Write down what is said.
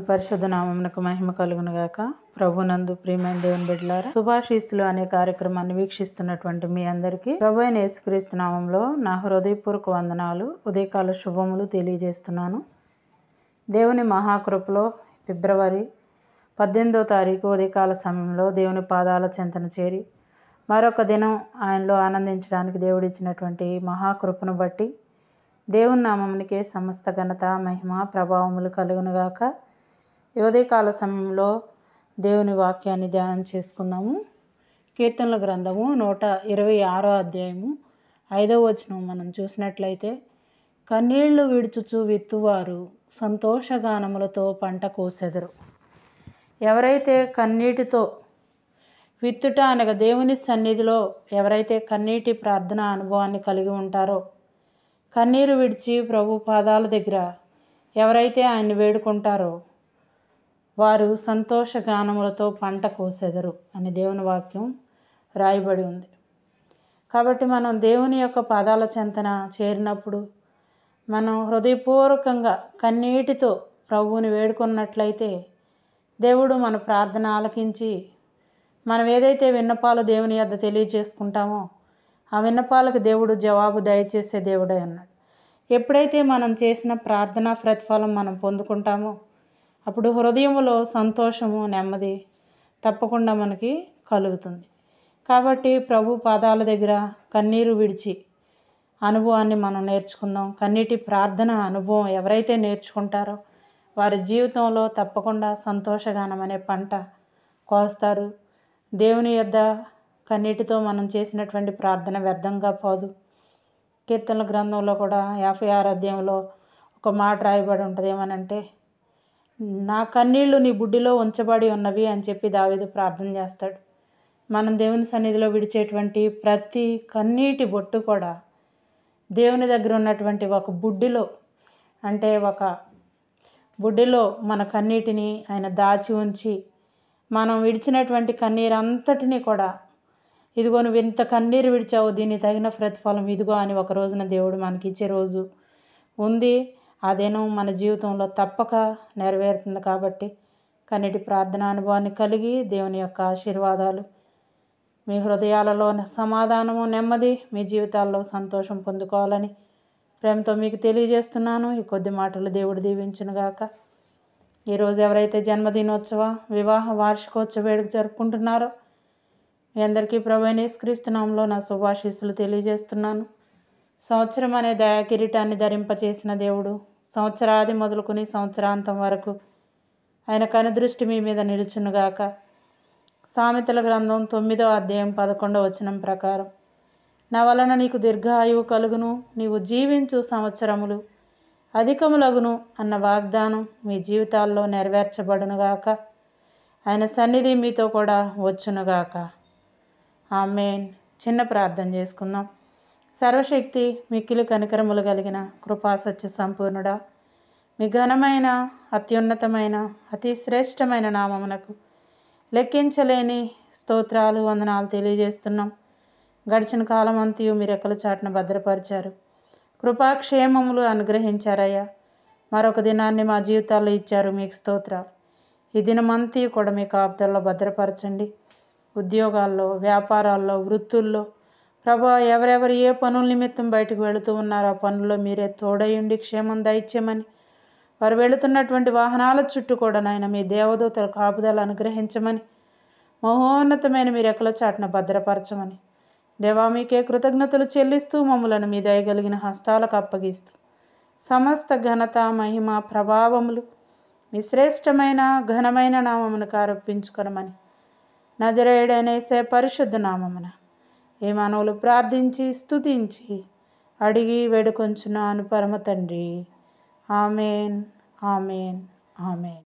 పరిశుద్ధ నామమునకు మహిమ కలుగును గాక ప్రభునందు ప్రియమైన దేవుని బిడ్డలారా శుభాశీస్సులు అనే కార్యక్రమాన్ని వీక్షిస్తున్నటువంటి మీ అందరికీ ప్రభు అయిన యేసుక్రీస్తు నామంలో నా హృదయపూర్వక వందనాలు ఉదయకాల శుభములు తెలియజేస్తున్నాను దేవుని మహాకృపలో ఫిబ్రవరి పద్దెనిమిదో తారీఖు ఉదయకాల సమయంలో దేవుని పాదాల చెంతన చేరి మరొక దినం ఆయనలో ఆనందించడానికి దేవుడిచ్చినటువంటి మహాకృపను బట్టి దేవుని నామమునికే సమస్త ఘనత మహిమ ప్రభావములు కలుగునుగాక ఈ ఉదయకాల సమయంలో దేవుని వాక్యాన్ని ధ్యానం చేసుకుందాము కీర్తనల గ్రంథము నూట ఇరవై ఆరో అధ్యాయము ఐదవ వచనం మనం చూసినట్లయితే కన్నీళ్లు విడుచుచు విత్తువారు సంతోషగానములతో పంట కోసెదరు ఎవరైతే కన్నీటితో విత్తుట అనగా దేవుని సన్నిధిలో ఎవరైతే కన్నీటి ప్రార్థన అనుభవాన్ని కలిగి ఉంటారో కన్నీరు విడిచి ప్రభు పాదాల దగ్గర ఎవరైతే ఆయన్ని వేడుకుంటారో వారు సంతోష గానములతో పంట కోసెదరు అని దేవుని వాక్యం రాయబడి ఉంది కాబట్టి మనం దేవుని యొక్క పాదాల చెంతన చేరినప్పుడు మనం హృదయపూర్వకంగా కన్నీటితో ప్రభువుని వేడుకున్నట్లయితే దేవుడు మన ప్రార్థన ఆలకించి మనం ఏదైతే విన్నపాలు దేవుని యొద్ద తెలియజేసుకుంటామో ఆ విన్నపాలకు దేవుడు జవాబు దయచేసే దేవుడే అన్నాడు ఎప్పుడైతే మనం చేసిన ప్రార్థన ప్రతిఫలం మనం పొందుకుంటామో అప్పుడు హృదయములో సంతోషము నెమ్మది తప్పకుండా మనకి కలుగుతుంది కాబట్టి ప్రభు పాదాల దగ్గర కన్నీరు విడిచి అనుభవాన్ని మనం నేర్చుకుందాం కన్నీటి ప్రార్థన అనుభవం ఎవరైతే నేర్చుకుంటారో వారి జీవితంలో తప్పకుండా సంతోషగానం అనే పంట కోస్తారు దేవుని యొద్ద కన్నీటితో మనం చేసినటువంటి ప్రార్థన వ్యర్థంగా పోదు కీర్తనల గ్రంథంలో కూడా యాభై ఆరు అధ్యాయంలో ఒక మాట రాయబడి ఉంటుంది ఏమనంటే నా కన్నీళ్లు నీ బుడ్డిలో ఉంచబడి ఉన్నవి అని చెప్పి దావీదు ప్రార్థన చేస్తాడు మనం దేవుని సన్నిధిలో విడిచేటువంటి ప్రతి కన్నీటి బొట్టు కూడా దేవుని దగ్గర ఉన్నటువంటి ఒక బుడ్డిలో అంటే ఒక బుడ్డిలో మన కన్నీటిని ఆయన దాచి ఉంచి మనం విడిచినటువంటి కన్నీరు అంతటినీ కూడా ఇదిగో నువ్వు ఇంత కన్నీరు విడిచావు దీన్ని తగిన ప్రతిఫలం ఇదిగో అని ఒక రోజున దేవుడు మనకి ఇచ్చే రోజు ఉంది అదేనో మన జీవితంలో తప్పక నెరవేరుతుంది కాబట్టి కన్నీటి ప్రార్థన అనుభవాన్ని కలిగి దేవుని యొక్క ఆశీర్వాదాలు మీ హృదయాలలో సమాధానము నెమ్మది మీ జీవితాల్లో సంతోషం పొందుకోవాలని ప్రేమతో మీకు తెలియజేస్తున్నాను ఈ కొద్ది మాటలు దేవుడు దీవించునుగాక ఈరోజు ఎవరైతే జన్మదినోత్సవ వివాహ వార్షికోత్సవ వేడుక జరుపుకుంటున్నారో మీ అందరికీ ప్రభైనేస్క్రీస్తునామంలో నా శుభాశీస్సులు తెలియజేస్తున్నాను సంవత్సరం అనే దయా కిరీటాన్ని ధరింపచేసిన దేవుడు సంవత్సరాది మొదలుకొని సంవత్సరాంతం వరకు ఆయన కనుదృష్టి మీ మీద నిలుచునుగాక సామెతల గ్రంథం తొమ్మిదో అధ్యాయం పదకొండవ వచనం ప్రకారం నా వలన నీకు దీర్ఘాయువు కలుగును నీవు జీవించు సంవత్సరములు అధికములగును అన్న వాగ్దానం మీ జీవితాల్లో నెరవేర్చబడునుగాక ఆయన సన్నిధి మీతో కూడా వచ్చునుగాక ఆమెన్ చిన్న ప్రార్థన చేసుకుందాం సర్వశక్తి మిక్కిలి కనికరములు కలిగిన కృపాసత్య సంపూర్ణుడా మీ ఘనమైన అత్యున్నతమైన అతి శ్రేష్టమైన నామమునకు లెక్కించలేని స్తోత్రాలు వందనాలు తెలియజేస్తున్నాం గడిచిన కాలం అంతయు మీరు ఎక్కల చాటున భద్రపరిచారు కృపాక్షేమములు అనుగ్రహించారయ్యా మరొక దినాన్ని మా జీవితాల్లో ఇచ్చారు మీకు స్తోత్రాలు ఈ దినమంతి కూడా మీ కాపుదల్లో భద్రపరచండి ఉద్యోగాల్లో వ్యాపారాల్లో వృత్తుల్లో ప్రభా ఎవరెవరు ఏ పనుల నిమిత్తం బయటకు వెళుతూ ఉన్నారో ఆ పనుల్లో మీరే తోడయుండి క్షేమం దయచేయమని వారు వెళుతున్నటువంటి వాహనాల చుట్టూ కూడా నాయన మీ దేవదూతల కాపుదలు అనుగ్రహించమని మహోన్నతమైన మీ రెక్కల చాటున భద్రపరచమని దేవా మీకే కృతజ్ఞతలు చెల్లిస్తూ మమ్మలను మీ దయగలిగిన హస్తాలకు అప్పగిస్తూ సమస్త ఘనత మహిమ ప్రభావములు మీ శ్రేష్టమైన ఘనమైన నామమును కారొప్పించుకొనమని నజరేయుడనేసే పరిశుద్ధ నామమున ఏ మానవులు ప్రార్థించి స్తుతించి అడిగి వేడుకొంచున్నాను పరమ తండ్రి ఆమెన్ ఆమెన్ ఆమెన్